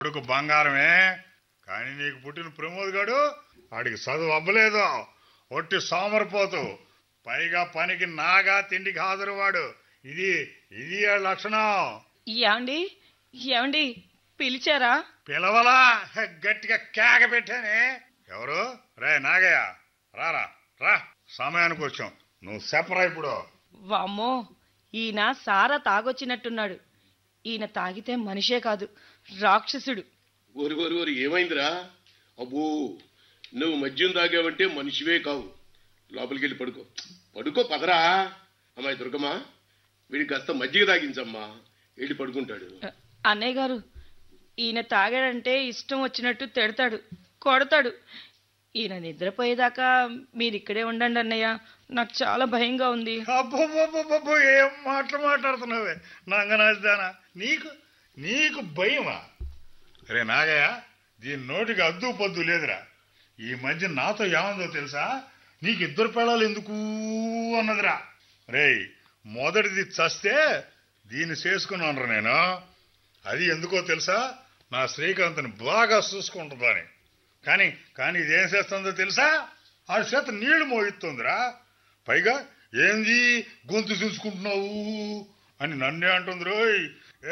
కొడుకు బంగారమే కానీ నీకు పుట్టిన ప్రమోద్ గాడు వాడికి చదువు అవ్వలేదు ఒట్టి సోమరిపోతు పైగా పనికి నాగా తిండికి హాజరు వాడు ఇది ఇది ఆ లక్షణం ఏమండి ఏమండి పిలిచారా పిలవలా హె, గట్టిగా కేక పెట్టానే ఎవరు రే నాగయ్య రారా రా సమయానికి వచ్చాం నువ్వు చెప్పరా ఇప్పుడు వామ్మో ఈయన సారా తాగొచ్చినట్టున్నాడు ఈయన తాగితే మనిషే కాదు రాక్షసుడు ఓరి ఓరి ఓరి ఏమైందిరా అబ్బో నువ్వు మద్యం తాగావంటే మనిషివే కావు లోపలికి వెళ్ళి పడుకో పడుకో పదరా అమ్మాయి దుర్గమ్మ వీడికి కాస్త మజ్జిగ తాగించమ్మా వెళ్ళి పడుకుంటాడు అ- అన్నయ్య గారు ఈయన తాగాడంటే ఇష్టం వచ్చినట్టు తిడతాడు కొడతాడు ఈయన నిద్రపోయేదాకా మీరు ఇక్కడే ఉండండి అన్నయ్య నాకు చాలా భయంగా ఉంది అబ్బో ఏం మాటలు మాట్లాడుతున్నావే నంగనాజానా నీకు నీకు భయమా రే నాగయ్య దీని నోటికి అద్దు పొద్దు లేదురా ఈ మధ్య నాతో ఏమందో తెలుసా నీకు ఇద్దరు పిల్లలు ఎందుకు అన్నదిరా రేయ్ మొదటిది చస్తే దీన్ని చేసుకున్నాను నేను అది ఎందుకో తెలుసా నా శ్రీకాంత్ని బాగా చూసుకుంటుందని కానీ కానీ ఇదేం చేస్తుందో తెలుసా ఆ చేత నీళ్లు మోయిస్తుందిరా పైగా ఏంది గొంతు చూసుకుంటున్నావు అని నన్నే అంటుంది రోయ్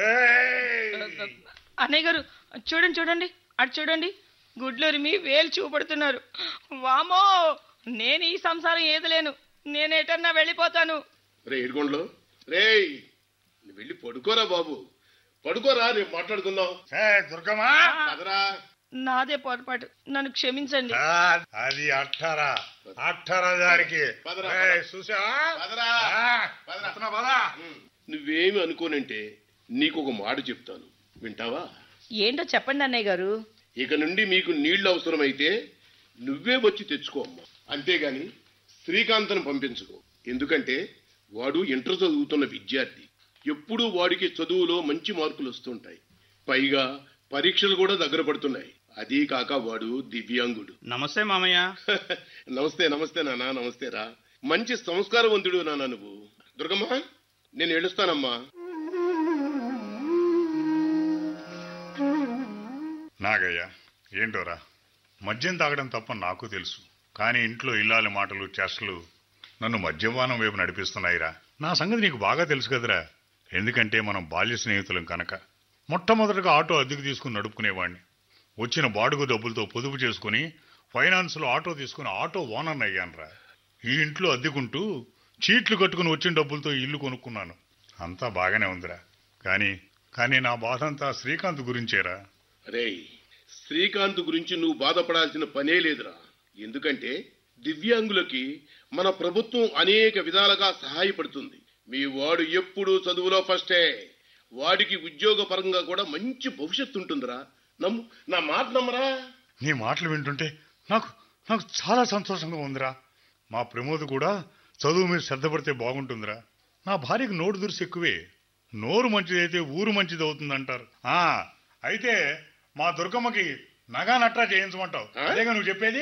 ఏయ్! అన్నయ్య గారు చూడండి చూడండి అటు చూడండి గుడ్లరిమి వేలు చూపడుతున్నారు వామో నేను ఈ సంసారం ఏదలేను నేను ఎటన్నా వెళ్ళిపోతాను రే ఏడుకోండ్లో రేయ్ నువ్వు వెళ్ళి పడుకోరా బాబు పడుకోరా రేపు మాట్లాడుకుందాం ఏ, దుర్గమ్మా పదరా నాదే పొరపాటు నన్ను క్షమించండి ఆ, అది అట్టరా అట్టరా దారికి పదరా, ఏయ్, పద. చూసావా పదరా. ఆ, పదరా. వస్తున్నా, పదా. నువ్వేమి అనుకోనంటే నీకు ఒక మాట చెప్తాను వింటావా ఏంటో చెప్పండి అన్నయ్య గారు ఇక నుండి మీకు నీళ్లు అవసరమైతే నువ్వే వచ్చి తెచ్చుకో అమ్మా అంతేగాని శ్రీకాంత్ను పంపించుకో ఎందుకంటే వాడు ఇంటర్ చదువుతున్న విద్యార్థి ఎప్పుడూ వాడికి చదువులో మంచి మార్కులు వస్తుంటాయి పైగా పరీక్షలు కూడా దగ్గర పడుతున్నాయి అదీ కాక వాడు దివ్యాంగుడు నమస్తే మామయ్య నమస్తే నమస్తే నాన్న నమస్తే రా మంచి సంస్కారవంతుడు నాన్న నువ్వు దుర్గమ్మ నేను ఏడుస్తానమ్మా నాగయ్య ఏంటోరా మద్యం తాగడం తప్ప నాకు తెలుసు కానీ ఇంట్లో ఇల్లాలి మాటలు చేష్టలు నన్ను మద్యపానం వైపు నడిపిస్తున్నాయిరా నా సంగతి నీకు బాగా తెలుసు కదరా ఎందుకంటే మనం బాల్య స్నేహితులం కనుక మొట్టమొదటగా ఆటో అద్దెకు తీసుకుని నడుపుకునేవాడిని వచ్చిన బాడుగు డబ్బులతో పొదుపు చేసుకుని ఫైనాన్స్లో ఆటో తీసుకుని ఆటో ఓనర్ అయ్యానురా ఈ ఇంట్లో అద్దెకుంటూ చీట్లు కట్టుకుని వచ్చిన డబ్బులతో ఇల్లు కొనుక్కున్నాను అంతా బాగానే ఉందిరా కానీ కానీ నా బాధ అంతా శ్రీకాంత్ గురించేరా రేయ్ శ్రీకాంత్ గురించి నువ్వు బాధపడాల్సిన పనే లేదురా ఎందుకంటే దివ్యాంగులకి మన ప్రభుత్వం అనేక విధాలుగా సహాయపడుతుంది మీ వాడు ఎప్పుడూ చదువులో ఫస్టే వాడికి ఉద్యోగ పరంగా కూడా మంచి భవిష్యత్తు ఉంటుందిరా నమ్ము నా మాట నమ్మరా నీ మాటలు వింటుంటే నాకు నాకు చాలా సంతోషంగా ఉందిరా మా ప్రమోద్ కూడా చదువు మీద శ్రద్ధ పడితే బాగుంటుందిరా నా భార్యకు నోటు దురుసు ఎక్కువే నోరు మంచిదైతే ఊరు మంచిది అవుతుందంటారు ఆ అయితే మా దుర్గమ్మకి నగా నట్రా చేయించమంటావు ఆ? అదేగా నువ్వు చెప్పేది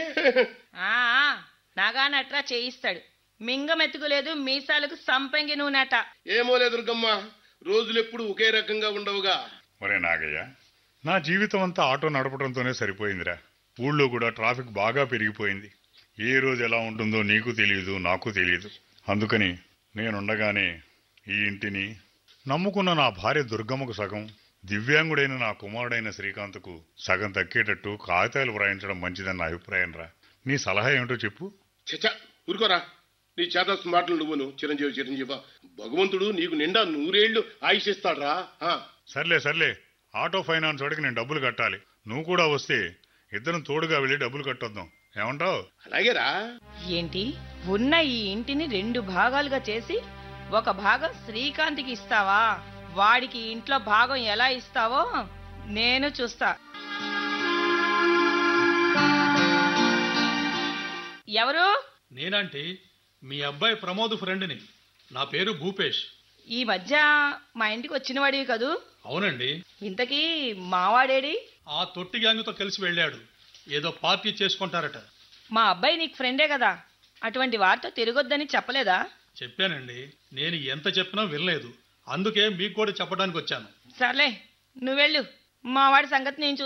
ఆ నాగానట్రా చేయిస్తాడు మింగమెత్తుకులేదు మీసాలకు సంపంగి నూనెట ఏమోలే దుర్గమ్మ రోజులెప్పుడు ఒకే రకంగా ఉండవుగా ఒరే నాగయ్య నా జీవితం అంతా ఆటో నడపడంతోనే సరిపోయిందిరా ఊళ్ళో కూడా ట్రాఫిక్ బాగా పెరిగిపోయింది ఏ రోజు ఎలా ఉంటుందో నీకు తెలియదు నాకు తెలియదు అందుకని నేనుండగానే ఈ ఇంటిని నమ్ముకున్న నా భార్య దుర్గమ్మకు సగం దివ్యాంగుడైన నా కుమారుడైన శ్రీకాంత్కు సగం దక్కేటట్టు కాగితాలు వ్రాయించడం మంచిదన్న అభిప్రాయం రా నీ సలహా ఏమిటో చెప్పు చచ్చా ఊరుకోరా నీ చేత మాటలు నువ్వును చిరంజీవి చిరంజీవ భగవంతుడు నీకు నిండా నూరేళ్లు ఆయుష్ ఇస్తాడ్రా ఆ, సర్లే సర్లే ఆటో ఫైనాన్స్ వాడికి నేను డబ్బులు కట్టాలి నువ్వు కూడా వస్తే ఇద్దరం తోడుగా వెళ్ళి డబ్బులు కట్టొద్దాం ఏమంటావు అలాగేరా ఏంటి ఉన్న ఈ ఇంటిని రెండు భాగాలుగా చేసి ఒక భాగం శ్రీకాంత్కి ఇస్తావా వాడికి ఈ ఇంట్లో భాగం ఎలా ఇస్తావో నేను చూస్తా ఎవరు నేనంటే మీ అబ్బాయి ప్రమోద్ ఫ్రెండ్ని నా పేరు భూపేష్ ఈ మధ్య మా ఇంటికి వచ్చిన వాడివి కదూ అవునండి ఇంతకీ మావాడేడి ఆ తొట్టి గ్యాంగ్తో కలిసి వెళ్ళాడు ఏదో పార్టీ చేసుకుంటారట మా అబ్బాయి నీకు ఫ్రెండే కదా అటువంటి వారితో తిరగొద్దని చెప్పలేదా చెప్పానండి నేను ఎంత చెప్పినా వినలేదు అందుకే మీకు కూడా చెప్పడానికి వచ్చాను సర్లే నువ్వెళ్ళు మా వాడి సంగతి నేను